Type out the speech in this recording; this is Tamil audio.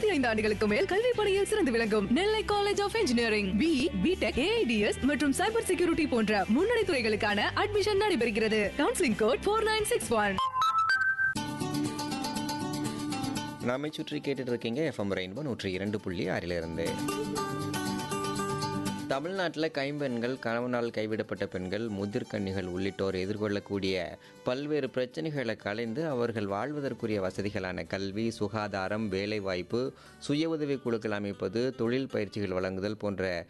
பதினைந்து ஆண்டுகளுக்கு மேல் கல்வி பணியில் சிறந்து விளங்கும் Nellai college of engineering B BTech AIDS மற்றும் சைபர் செக்யூரிட்டி போன்ற முன்னணி துறைகளுக்கான அட்மிஷன் நடைபெறுகிறது counselling code four nine six one நாமை சுற்றி கேட்டுட்டு இருக்கீங்க எஃப்எம் ரெயின்போ நூற்றி இரண்டு புள்ளி ஆறிலிருந்து தமிழ்நாட்டில் கைம்பெண்கள் கணவனால் கைவிடப்பட்ட பெண்கள் முதிர்கன்னிகள் உள்ளிட்டோர் எதிர்கொள்ளக்கூடிய பல்வேறு பிரச்சனைகளை கலைந்து அவர்கள் வாழ்வதற்குரிய வசதிகளான கல்வி சுகாதாரம் வேலைவாய்ப்பு சுய உதவி குழுக்கள் அமைப்பது தொழில் பயிற்சிகள் வழங்குதல் போன்ற